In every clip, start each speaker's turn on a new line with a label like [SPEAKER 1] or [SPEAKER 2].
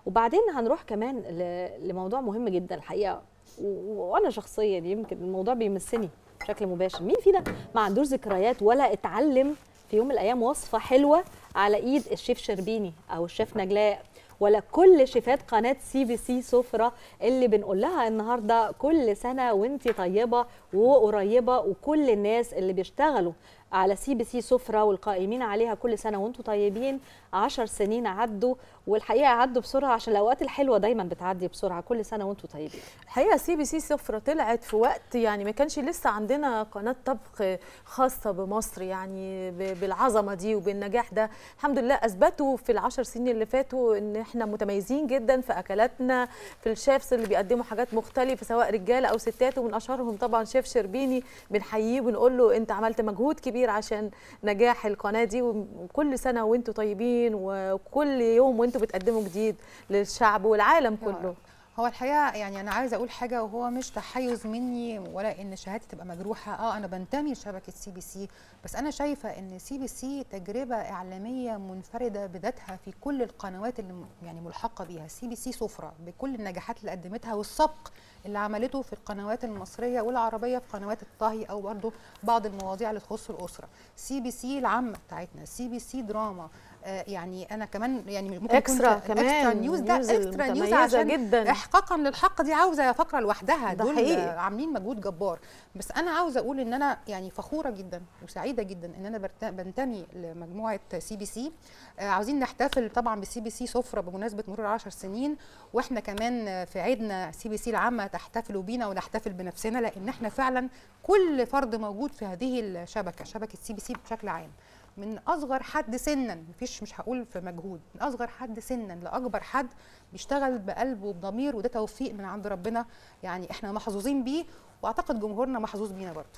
[SPEAKER 1] وبعدين هنروح كمان ل- لموضوع مهم جدا الحقيقه و- وانا شخصيا يمكن الموضوع بيمسني بشكل مباشر مين فينا ما عندوش ذكريات ولا اتعلم في يوم من الايام وصفه حلوه على ايد الشيف شربيني او الشيف نجلاء ولا كل شيفات قناه سي بي سي سفره اللي بنقول لها النهارده كل سنه وانت طيبه وقريبه وكل الناس اللي بيشتغلوا على سي بي سي سفره والقائمين عليها كل سنه وانتم طيبين عشر سنين عدوا والحقيقه عدوا بسرعه عشان الاوقات الحلوه دايما بتعدي بسرعه كل سنه وانتم طيبين
[SPEAKER 2] الحقيقه سي بي سي سفره طلعت في وقت يعني ما كانش لسه عندنا قناه طبخ خاصه بمصر يعني ب- بالعظمه دي وبالنجاح ده الحمد لله اثبتوا في العشر سنين اللي فاتوا ان احنا متميزين جدا في اكلاتنا في الشيفs اللي بيقدموا حاجات مختلفه سواء رجاله او ستات ومن اشهرهم طبعا شيف شربيني بنحييه ونقول له انت عملت مجهود كبير عشان نجاح القناه دي وكل سنه وانتم طيبين وكل يوم وانتم بتقدموا جديد للشعب والعالم كله
[SPEAKER 3] هو الحقيقه يعني انا عايزه اقول حاجه وهو مش تحيز مني ولا ان شهادتي تبقى مجروحه اه انا بنتمي لشبكه سي بي سي بس انا شايفه ان سي بي سي تجربه اعلاميه منفرده بذاتها في كل القنوات اللي م- يعني ملحقه بيها سي بي سي سفره بكل النجاحات اللي قدمتها والسبق اللي عملته في القنوات المصريه والعربيه في قنوات الطهي او برضه بعض المواضيع اللي تخص الاسره سي بي سي العامه بتاعتنا سي بي سي دراما آه يعني انا كمان يعني ممكن يكون
[SPEAKER 2] اكسترا
[SPEAKER 3] في-
[SPEAKER 2] كمان
[SPEAKER 3] اكسترا نيوز ده
[SPEAKER 2] نيوز
[SPEAKER 3] اكسترا نيوز
[SPEAKER 2] متميزة
[SPEAKER 3] عشان
[SPEAKER 2] جدا.
[SPEAKER 3] احقاقا للحق دي عاوزه فقره لوحدها
[SPEAKER 2] ده
[SPEAKER 3] دول
[SPEAKER 2] حقيقي.
[SPEAKER 3] عاملين مجهود جبار بس انا عاوزه اقول ان انا يعني فخوره جدا وسعيده جدا ان انا برت- بنتمي لمجموعه سي بي سي عاوزين نحتفل طبعا بسي بي سي سفره بمناسبه مرور 10 سنين واحنا كمان آه، في عيدنا سي بي سي العامه تحتفلوا بينا ونحتفل بنفسنا لان احنا فعلا كل فرد موجود في هذه الشبكه شبكه سي بي سي بشكل عام من اصغر حد سنا مفيش مش هقول في مجهود من اصغر حد سنا لاكبر حد بيشتغل بقلب وبضمير وده توفيق من عند ربنا يعني احنا محظوظين بيه واعتقد جمهورنا محظوظ بينا برضه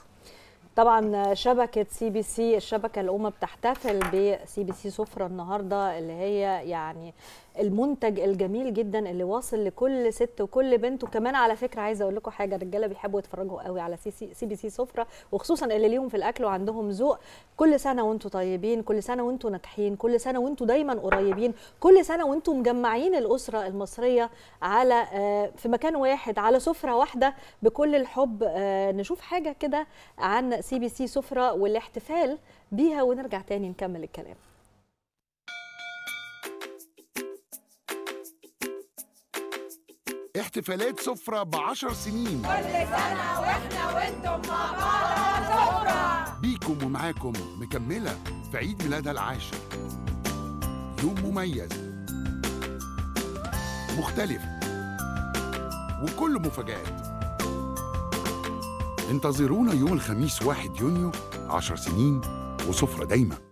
[SPEAKER 1] طبعا شبكه سي بي سي الشبكه الام بتحتفل بسي بي سي سفره النهارده اللي هي يعني المنتج الجميل جدا اللي واصل لكل ست وكل بنت وكمان على فكره عايزه اقول لكم حاجه الرجاله بيحبوا يتفرجوا قوي على سي سي, سي بي سي سفره وخصوصا اللي ليهم في الاكل وعندهم ذوق كل سنه وانتم طيبين كل سنه وانتم ناجحين كل سنه وانتم دايما قريبين كل سنه وانتم مجمعين الاسره المصريه على آه، في مكان واحد على سفره واحده بكل الحب آه، نشوف حاجه كده عن سي بي سي سفره والاحتفال بيها ونرجع تاني نكمل الكلام
[SPEAKER 4] احتفالات سفرة بعشر سنين
[SPEAKER 5] كل سنة واحنا وانتم مع بعض سفرة
[SPEAKER 4] بيكم ومعاكم مكملة في عيد ميلادها العاشر يوم مميز مختلف وكل مفاجآت انتظرونا يوم الخميس 1 يونيو عشر سنين وسفرة دايما